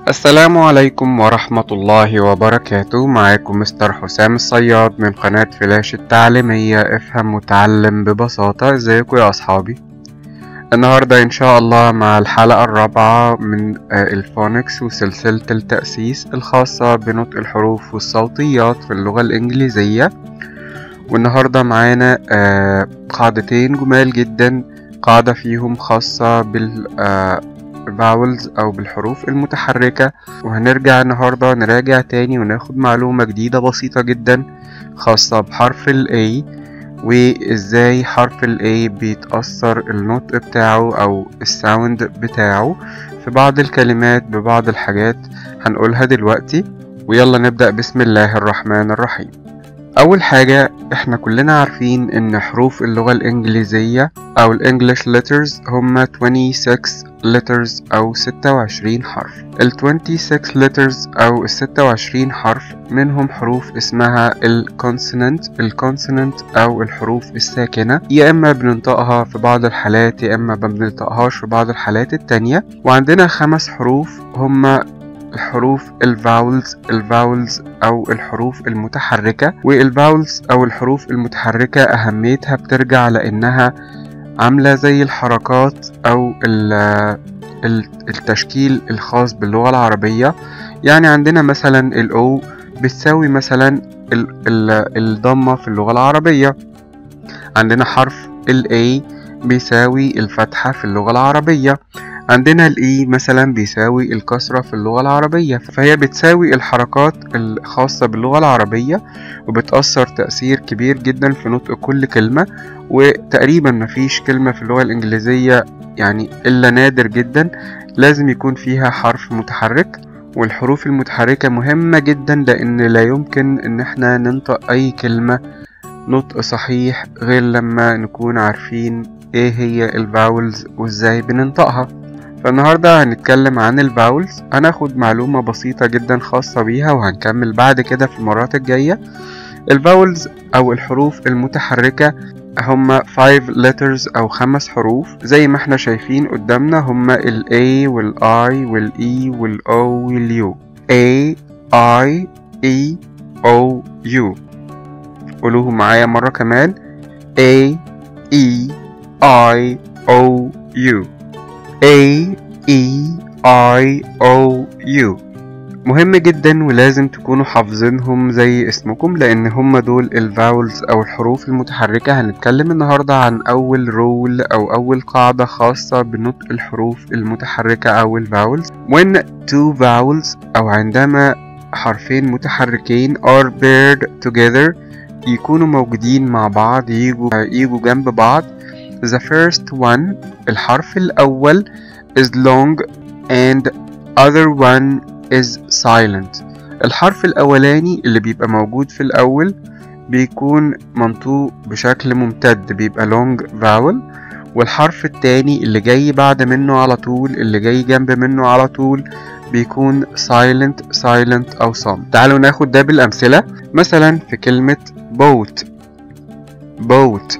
السلام عليكم ورحمة الله وبركاته معاكم مستر حسام الصياد من قناة فلاش التعليمية افهم وتعلم ببساطة ازيكم يا اصحابي النهاردة ان شاء الله مع الحلقة الرابعة من آه، الفونكس وسلسلة التأسيس الخاصة بنطق الحروف والصوتيات في اللغة الانجليزية والنهاردة معانا آه، قاعدتين جمال جدا قاعدة فيهم خاصة بال آه، vowels أو بالحروف المتحركة وهنرجع النهاردة نراجع تاني وناخد معلومة جديدة بسيطة جدا خاصة بحرف ال A وإزاي حرف ال A بيتأثر النطق بتاعه أو الساوند بتاعه في بعض الكلمات ببعض الحاجات هنقولها دلوقتي ويلا نبدأ بسم الله الرحمن الرحيم أول حاجة احنا كلنا عارفين ان حروف اللغة الانجليزية او الانجليش letters هما 26 letters او 26 حرف ال 26 letters او ال 26 حرف منهم حروف اسمها الكونسونانت الكونسونانت او الحروف الساكنة يا اما بننطقها في بعض الحالات يا اما ما بننطقهاش في بعض الحالات التانية وعندنا خمس حروف هما الحروف الفاولز الفاولز او الحروف المتحركة والفاولز او الحروف المتحركة اهميتها بترجع لانها عاملة زي الحركات او ال- ال- التشكيل الخاص باللغة العربية يعني عندنا مثلا الاو بتساوي مثلا ال- ال- الضمة في اللغة العربية عندنا حرف ال A بيساوي الفتحة في اللغة العربية عندنا الإي مثلا بيساوي الكسرة في اللغة العربية فهي بتساوي الحركات الخاصة باللغة العربية وبتأثر تأثير كبير جدا في نطق كل كلمة وتقريبا مفيش كلمة في اللغة الإنجليزية يعني إلا نادر جدا لازم يكون فيها حرف متحرك والحروف المتحركة مهمة جدا لأن لا يمكن إن احنا ننطق أي كلمة نطق صحيح غير لما نكون عارفين ايه هي الفاولز وازاي بننطقها فالنهاردة هنتكلم عن الفاولز هناخد معلومة بسيطة جدا خاصة بيها وهنكمل بعد كده في المرات الجاية الفاولز أو الحروف المتحركة هما 5 letters أو خمس حروف زي ما احنا شايفين قدامنا هما ال A وال I وال E وال O وال U A I E O U قولوهم معايا مرة كمان A E I O U A E I O U مهم جدا ولازم تكونوا حافظينهم زي اسمكم لان هم دول الفاولز او الحروف المتحركة هنتكلم النهاردة عن اول رول او اول قاعدة خاصة بنطق الحروف المتحركة او الفاولز when two vowels او عندما حرفين متحركين are paired together يكونوا موجودين مع بعض يجوا يجوا جنب بعض The first one الحرف الأول is long and other one is silent الحرف الأولاني اللي بيبقى موجود في الأول بيكون منطوق بشكل ممتد بيبقى long vowel والحرف التاني اللي جاي بعد منه على طول اللي جاي جنب منه على طول بيكون silent silent أو صامت تعالوا ناخد ده بالأمثلة مثلا في كلمة boat boat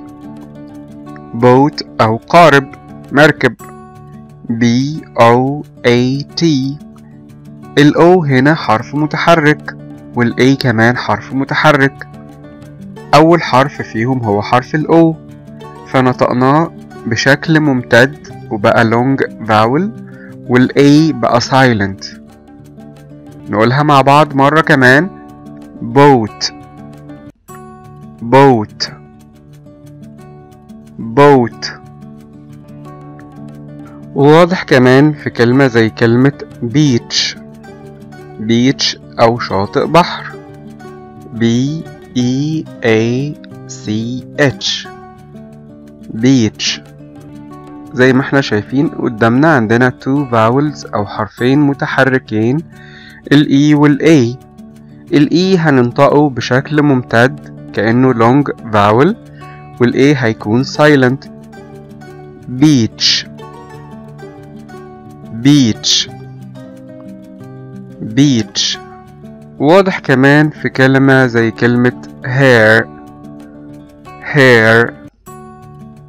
boat أو قارب مركب B O A T ال O هنا حرف متحرك وال A كمان حرف متحرك أول حرف فيهم هو حرف ال O فنطقناه بشكل ممتد وبقى long vowel وال A بقى silent نقولها مع بعض مرة كمان boat boat boat وواضح كمان في كلمة زي كلمة beach beach أو شاطئ بحر B E A C H beach زي ما احنا شايفين قدامنا عندنا two vowels أو حرفين متحركين ال E وال A ال E هننطقه بشكل ممتد كأنه long vowel وال A هيكون silent beach beach beach واضح كمان في كلمة زي كلمة hair hair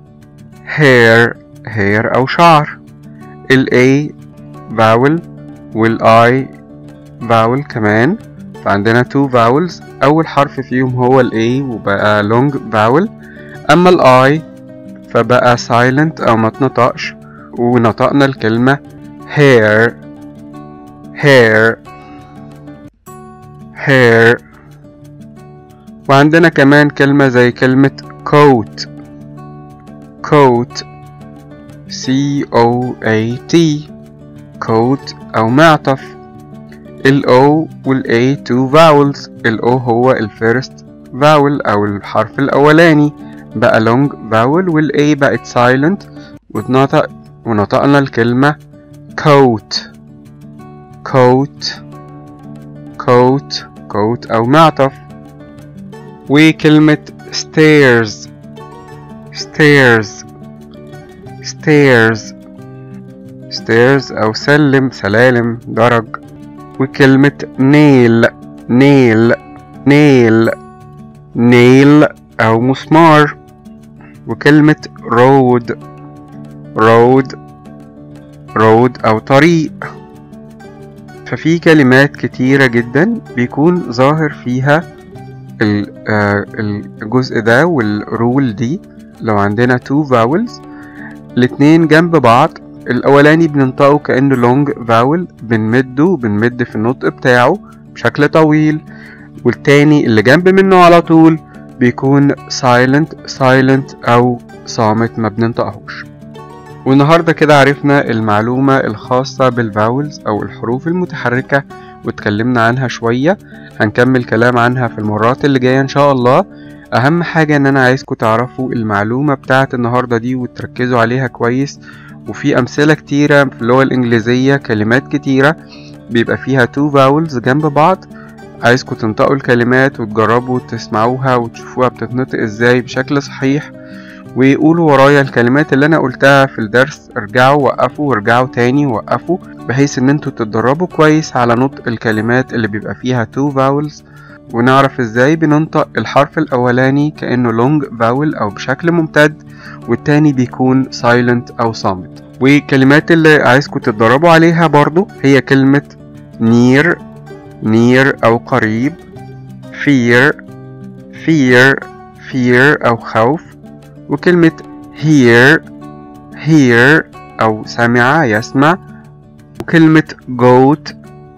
hair hair أو شعر ال A vowel والاي فاول كمان فعندنا two vowels أول حرف فيهم هو ال A وبقى long vowel أما ال I فبقى silent أو ما تنطقش ونطقنا الكلمة hair hair hair وعندنا كمان كلمة زي كلمة coat coat C O A T coat أو معطف ال O وال A two vowels ال O هو ال first vowel أو الحرف الأولاني بقى long vowel وال A بقت silent واتنطق ونطقنا الكلمة coat coat coat coat أو معطف وكلمة stairs stairs stairs stairs أو سلم سلالم درج وكلمة nail nail nail nail أو مسمار وكلمة road road road أو طريق ففي كلمات كتيرة جدا بيكون ظاهر فيها الجزء ده والرول دي لو عندنا two vowels الاتنين جنب بعض الأولاني بننطقه كأنه long vowel بنمده بنمد في النطق بتاعه بشكل طويل والتاني اللي جنب منه على طول بيكون silent silent أو صامت ما بننطقهوش والنهاردة كده عرفنا المعلومة الخاصة بالفاولز أو الحروف المتحركة واتكلمنا عنها شوية هنكمل كلام عنها في المرات اللي جاية إن شاء الله أهم حاجة إن أنا عايزكم تعرفوا المعلومة بتاعت النهاردة دي وتركزوا عليها كويس وفي أمثلة كتيرة في اللغة الإنجليزية كلمات كتيرة بيبقى فيها two vowels جنب بعض عايزكم تنطقوا الكلمات وتجربوا تسمعوها وتشوفوها بتتنطق ازاي بشكل صحيح وقولوا ورايا الكلمات اللي انا قلتها في الدرس ارجعوا وقفوا وارجعوا تاني وقفوا بحيث ان انتوا تتدربوا كويس على نطق الكلمات اللي بيبقى فيها two vowels ونعرف ازاي بننطق الحرف الاولاني كانه long vowel او بشكل ممتد والتاني بيكون silent او صامت والكلمات اللي عايزكم تتدربوا عليها برضو هي كلمة near near او قريب fear fear fear او خوف وكلمة hear hear أو سمع يسمع وكلمة goat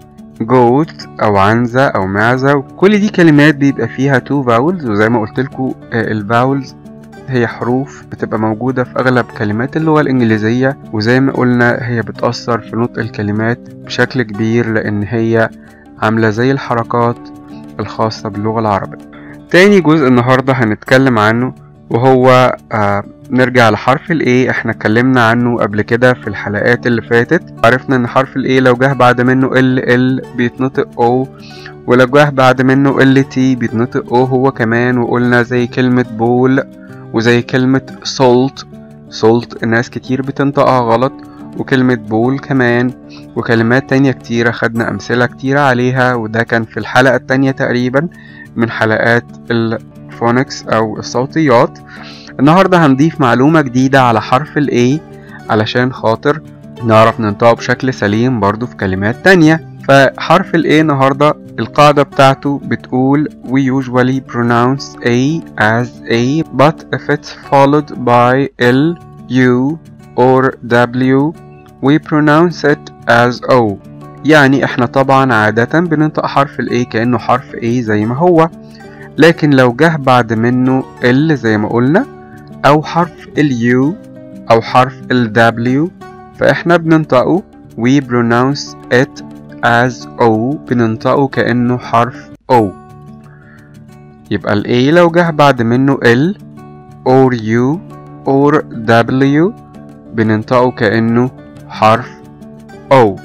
goat أو عنزة أو معزة كل دي كلمات بيبقى فيها two vowels وزي ما قلت لكم الفاولز هي حروف بتبقى موجودة في أغلب كلمات اللغة الإنجليزية وزي ما قلنا هي بتأثر في نطق الكلمات بشكل كبير لأن هي عاملة زي الحركات الخاصة باللغة العربية تاني جزء النهاردة هنتكلم عنه وهو آه نرجع لحرف ال A احنا اتكلمنا عنه قبل كده في الحلقات اللي فاتت عرفنا ان حرف ال A لو جه بعد منه ال ال بيتنطق O ولو جه بعد منه ال T بيتنطق O هو كمان وقلنا زي كلمة بول وزي كلمة salt salt الناس كتير بتنطقها غلط وكلمة بول كمان وكلمات تانية كتيرة خدنا أمثلة كتيرة عليها وده كان في الحلقة التانية تقريبا من حلقات الفونكس أو الصوتيات النهاردة هنضيف معلومة جديدة على حرف ال A علشان خاطر نعرف ننطقه بشكل سليم برضو في كلمات تانية فحرف ال A النهاردة القاعدة بتاعته بتقول we usually pronounce A as A but if it's followed by L, U or W we pronounce it as O يعني احنا طبعا عادة بننطق حرف ال A كأنه حرف A زي ما هو لكن لو جه بعد منه L زي ما قلنا أو حرف ال U أو حرف ال W فإحنا بننطقه we pronounce it as O بننطقه كأنه حرف O يبقى ال A لو جه بعد منه L or U or W بننطقه كأنه حرف O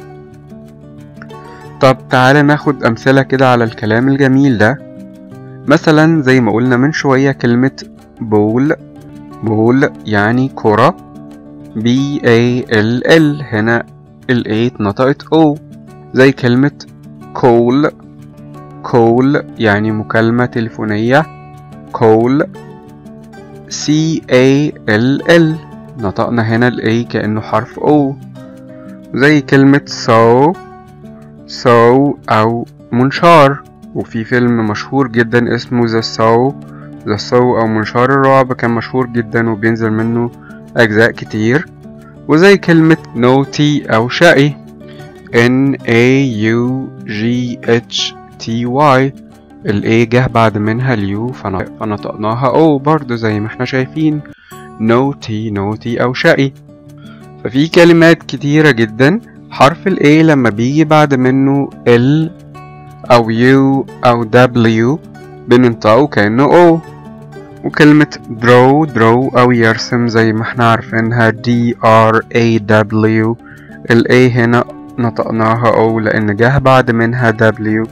طب تعالى ناخد أمثلة كده على الكلام الجميل ده مثلا زي ما قلنا من شوية كلمة بول بول يعني كرة B A L L هنا ال A اتنطقت O زي كلمة call call يعني مكالمة تليفونية call C A L L نطقنا هنا ال A كأنه حرف O زي كلمة so سو أو منشار وفي فيلم مشهور جدا اسمه ذا سو ذا سو أو منشار الرعب كان مشهور جدا وبينزل منه أجزاء كتير وزي كلمة نوتي أو شقي N A U G H T Y ال A جه بعد منها اليو فنطقناها O برضه زي ما احنا شايفين نوتي نوتي أو شقي ففي كلمات كتيرة جدا حرف ال A لما بيجي بعد منه L أو U أو W بننطقه كأنه O وكلمة draw draw أو يرسم زي ما احنا عارفينها D R A W ال A هنا نطقناها O لأن جه بعد منها W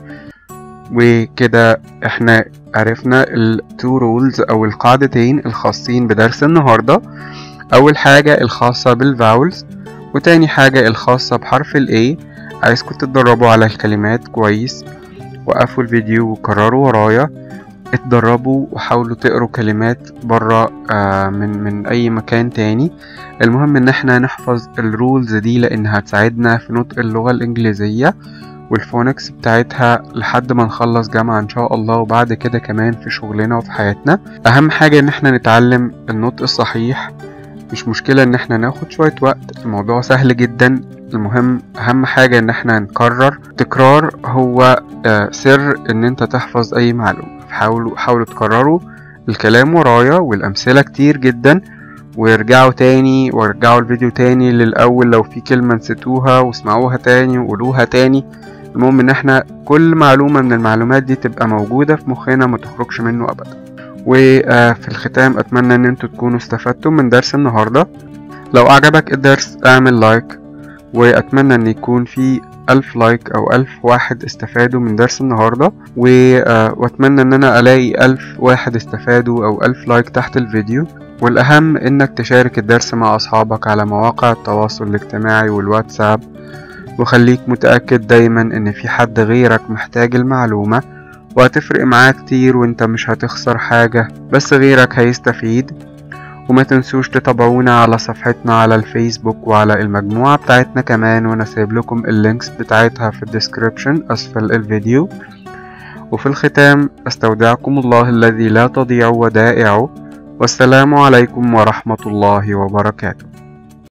وكده احنا عرفنا ال two rules أو القاعدتين الخاصين بدرس النهاردة أول حاجة الخاصة بالفاولز وتاني حاجة الخاصة بحرف ال A عايزكم تتدربوا على الكلمات كويس وقفوا الفيديو وكرروا ورايا اتدربوا وحاولوا تقروا كلمات برا آه من من اي مكان تاني المهم ان احنا نحفظ الرولز دي لانها هتساعدنا في نطق اللغة الانجليزية والفونكس بتاعتها لحد ما نخلص جامعة ان شاء الله وبعد كده كمان في شغلنا وفي حياتنا اهم حاجة ان احنا نتعلم النطق الصحيح مش مشكلة ان احنا ناخد شوية وقت الموضوع سهل جدا المهم اهم حاجة ان احنا نكرر تكرار هو آه سر ان انت تحفظ اي معلومة حاولوا حاولوا تكرروا الكلام ورايا والامثلة كتير جدا وارجعوا تاني وارجعوا الفيديو تاني للاول لو في كلمة نسيتوها واسمعوها تاني وقولوها تاني المهم ان احنا كل معلومة من المعلومات دي تبقى موجودة في مخنا ما تخرجش منه ابدا وفي الختام اتمنى ان انتوا تكونوا استفدتم من درس النهاردة لو اعجبك الدرس اعمل لايك واتمنى ان يكون في ألف لايك أو ألف واحد استفادوا من درس النهاردة و... وأتمنى إن أنا ألاقي ألف واحد استفادوا أو ألف لايك تحت الفيديو والأهم إنك تشارك الدرس مع أصحابك على مواقع التواصل الاجتماعي والواتساب وخليك متأكد دايما إن في حد غيرك محتاج المعلومة وهتفرق معاه كتير وانت مش هتخسر حاجة بس غيرك هيستفيد وما تنسوش تتابعونا على صفحتنا على الفيسبوك وعلى المجموعة بتاعتنا كمان وانا سايب لكم اللينكس بتاعتها في الديسكريبشن اسفل الفيديو وفي الختام استودعكم الله الذي لا تضيع ودائعه والسلام عليكم ورحمة الله وبركاته